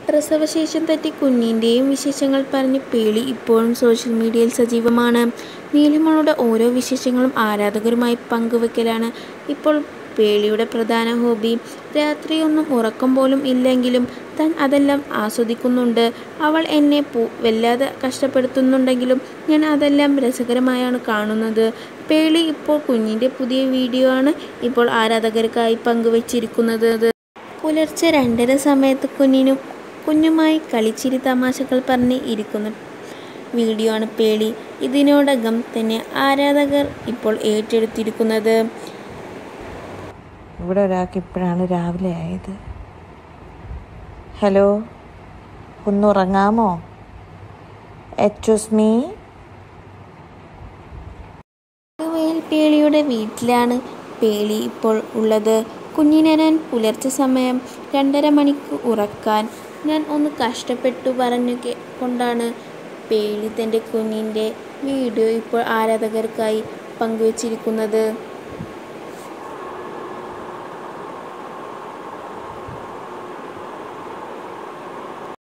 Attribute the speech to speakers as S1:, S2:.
S1: പ്രസവശേഷം തെറ്റി കുഞ്ഞിൻ്റെയും വിശേഷങ്ങൾ പറഞ്ഞ് പേളി ഇപ്പോഴും സോഷ്യൽ മീഡിയയിൽ സജീവമാണ് നീലിമോളുടെ ഓരോ വിശേഷങ്ങളും ആരാധകരുമായി പങ്കുവെക്കലാണ് ഇപ്പോൾ പേളിയുടെ പ്രധാന ഹോബി രാത്രിയൊന്നും ഉറക്കം പോലും ഇല്ലെങ്കിലും താൻ അതെല്ലാം ആസ്വദിക്കുന്നുണ്ട് അവൾ എന്നെ പൂ വല്ലാതെ കഷ്ടപ്പെടുത്തുന്നുണ്ടെങ്കിലും ഞാൻ അതെല്ലാം രസകരമായാണ് കാണുന്നത് പേളി ഇപ്പോൾ കുഞ്ഞിൻ്റെ പുതിയ വീഡിയോ ആണ് ഇപ്പോൾ ആരാധകർക്കായി പങ്കുവച്ചിരിക്കുന്നത് പുലർച്ചെ രണ്ടര സമയത്ത് കുഞ്ഞിനും കുഞ്ഞുമായി കളിച്ചിരി തമാശകൾ പറഞ്ഞ് ഇരിക്കുന്ന വീഡിയോ ആണ് പേളി ഇതിനോടകം തന്നെ ആരാധകർ ഇപ്പോൾ ഏറ്റെടുത്തിരിക്കുന്നത്
S2: ഇവിടെ ഒരാൾക്ക് ഇപ്പോഴാണ് രാവിലെ ആയത് ഹലോ ഒന്നുറങ്ങാമോ എക്സ്ക്യൂസ് മീ
S1: വയൽ പേളിയുടെ വീട്ടിലാണ് പേളി ഇപ്പോൾ ഉള്ളത് കുഞ്ഞിനെ ഞാൻ പുലർച്ചെ സമയം രണ്ടര മണിക്ക് ഉറക്കാൻ ഞാൻ ഒന്ന് കഷ്ടപ്പെട്ടു പറഞ്ഞു കെ- കൊണ്ടാണ് പേളി തൻ്റെ കുഞ്ഞിൻ്റെ വീഡിയോ ഇപ്പോൾ ആരാധകർക്കായി പങ്കുവച്ചിരിക്കുന്നത്